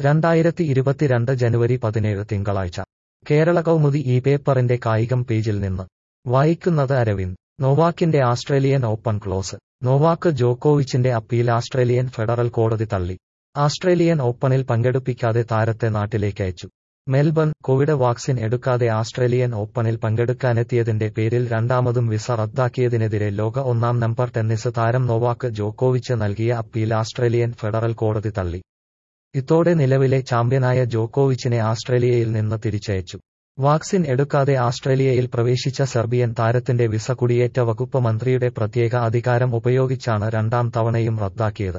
രണ്ടായിരത്തി ഇരുപത്തിരണ്ട് ജനുവരി പതിനേഴ് തിങ്കളാഴ്ച കേരള കൗമുദി ഈ പേപ്പറിന്റെ കായികം പേജിൽ നിന്ന് വായിക്കുന്നത് അരവിന്ദ് നോവാക്കിന്റെ ആസ്ട്രേലിയൻ ഓപ്പൺ ക്ലോസ് നോവാക്ക് ജോക്കോവിച്ചിന്റെ അപ്പീൽ ആസ്ട്രേലിയൻ ഫെഡറൽ കോടതി തള്ളി ആസ്ട്രേലിയൻ ഓപ്പണിൽ പങ്കെടുപ്പിക്കാതെ താരത്തെ നാട്ടിലേക്ക് അയച്ചു മെൽബൺ കോവിഡ് വാക്സിൻ എടുക്കാതെ ആസ്ട്രേലിയൻ ഓപ്പണിൽ പങ്കെടുക്കാനെത്തിയതിന്റെ പേരിൽ രണ്ടാമതും വിസ റദ്ദാക്കിയതിനെതിരെ ലോക ഒന്നാം നമ്പർ ടെന്നീസ് താരം നോവാക്ക് ജോക്കോവിച്ച് നൽകിയ അപ്പീൽ ആസ്ട്രേലിയൻ ഫെഡറൽ കോടതി തള്ളി ഇതോടെ നിലവിലെ ചാമ്പ്യനായ ജോക്കോവിച്ചിനെ ആസ്ട്രേലിയയിൽ നിന്ന് തിരിച്ചയച്ചു വാക്സിൻ എടുക്കാതെ ആസ്ട്രേലിയയിൽ പ്രവേശിച്ച സെർബിയൻ താരത്തിന്റെ വിസ കുടിയേറ്റ വകുപ്പ് മന്ത്രിയുടെ പ്രത്യേക അധികാരം ഉപയോഗിച്ചാണ് രണ്ടാം തവണയും റദ്ദാക്കിയത്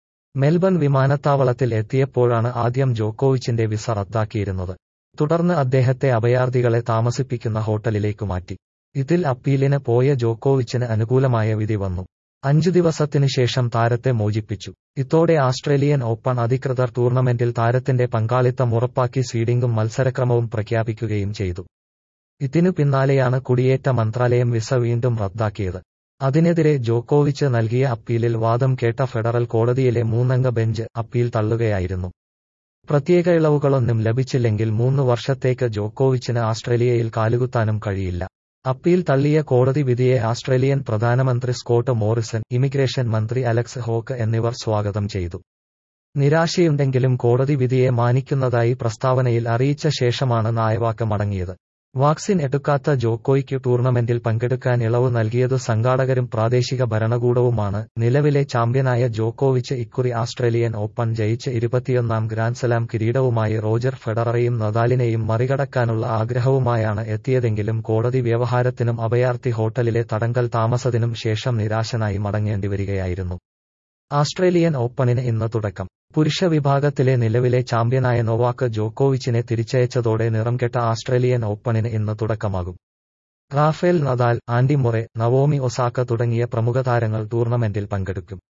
മെൽബൺ വിമാനത്താവളത്തിൽ എത്തിയപ്പോഴാണ് ആദ്യം ജോക്കോവിച്ചിന്റെ വിസ റദ്ദാക്കിയിരുന്നത് തുടർന്ന് അദ്ദേഹത്തെ അഭയാർത്ഥികളെ താമസിപ്പിക്കുന്ന ഹോട്ടലിലേക്ക് മാറ്റി ഇതിൽ അപ്പീലിന് പോയ ജോക്കോവിച്ചിന് അനുകൂലമായ വിധി വന്നു അഞ്ചു ദിവസത്തിനു ശേഷം താരത്തെ മോചിപ്പിച്ചു ഇതോടെ ആസ്ട്രേലിയൻ ഓപ്പൺ അധികൃതർ ടൂർണമെന്റിൽ താരത്തിന്റെ പങ്കാളിത്തം ഉറപ്പാക്കി സീഡിംഗും മത്സരക്രമവും പ്രഖ്യാപിക്കുകയും ചെയ്തു ഇതിനു പിന്നാലെയാണ് കുടിയേറ്റ മന്ത്രാലയം വിസ വീണ്ടും റദ്ദാക്കിയത് അതിനെതിരെ ജോക്കോവിച്ച് നൽകിയ അപ്പീലിൽ വാദം കേട്ട ഫെഡറൽ കോടതിയിലെ മൂന്നംഗ ബെഞ്ച് അപ്പീൽ തള്ളുകയായിരുന്നു പ്രത്യേക ഇളവുകളൊന്നും ലഭിച്ചില്ലെങ്കിൽ മൂന്ന് വർഷത്തേക്ക് ജോക്കോവിച്ചിന് ആസ്ട്രേലിയയിൽ കാലുകുത്താനും കഴിയില്ല അപ്പീൽ തള്ളിയ കോടതി വിധിയെ ആസ്ട്രേലിയൻ പ്രധാനമന്ത്രി സ്കോട്ട് മോറിസൺ ഇമിഗ്രേഷൻ മന്ത്രി അലക്സ് ഹോക്ക് എന്നിവർ സ്വാഗതം ചെയ്തു നിരാശയുണ്ടെങ്കിലും കോടതി വിധിയെ മാനിക്കുന്നതായി പ്രസ്താവനയിൽ അറിയിച്ച ശേഷമാണ് നായവാക്ക് മടങ്ങിയത് വാക്സിൻ എടുക്കാത്ത ജോക്കോയ്ക്ക് ടൂർണമെന്റിൽ പങ്കെടുക്കാൻ ഇളവ് നൽകിയത് സംഘാടകരും പ്രാദേശിക ഭരണകൂടവുമാണ് നിലവിലെ ചാമ്പ്യനായ ജോക്കോവിച്ച് ഇക്കുറി ആസ്ട്രേലിയൻ ഓപ്പൺ ജയിച്ച് ഇരുപത്തിയൊന്നാം ഗ്രാൻഡ്സ്ലാം കിരീടവുമായി റോജർ ഫെഡററെയും നദാലിനെയും മറികടക്കാനുള്ള ആഗ്രഹവുമായാണ് എത്തിയതെങ്കിലും കോടതി വ്യവഹാരത്തിനും അഭയാർത്ഥി ഹോട്ടലിലെ തടങ്കൽ താമസത്തിനും ശേഷം നിരാശനായി മടങ്ങേണ്ടിവരികയായിരുന്നു ആസ്ട്രേലിയൻ ഓപ്പണിന് ഇന്ന് തുടക്കം പുരുഷ വിഭാഗത്തിലെ നിലവിലെ ചാമ്പ്യനായ നൊവാക്ക് ജോക്കോവിച്ചിനെ തിരിച്ചയച്ചതോടെ നിറംകെട്ട ആസ്ട്രേലിയൻ ഓപ്പണിന് ഇന്ന് തുടക്കമാകും Rafael Nadal Andy Murray Naomi Osaka തുടങ്ങിയ പ്രമുഖ താരങ്ങൾ ടൂർണമെന്റിൽ പങ്കെടുക്കും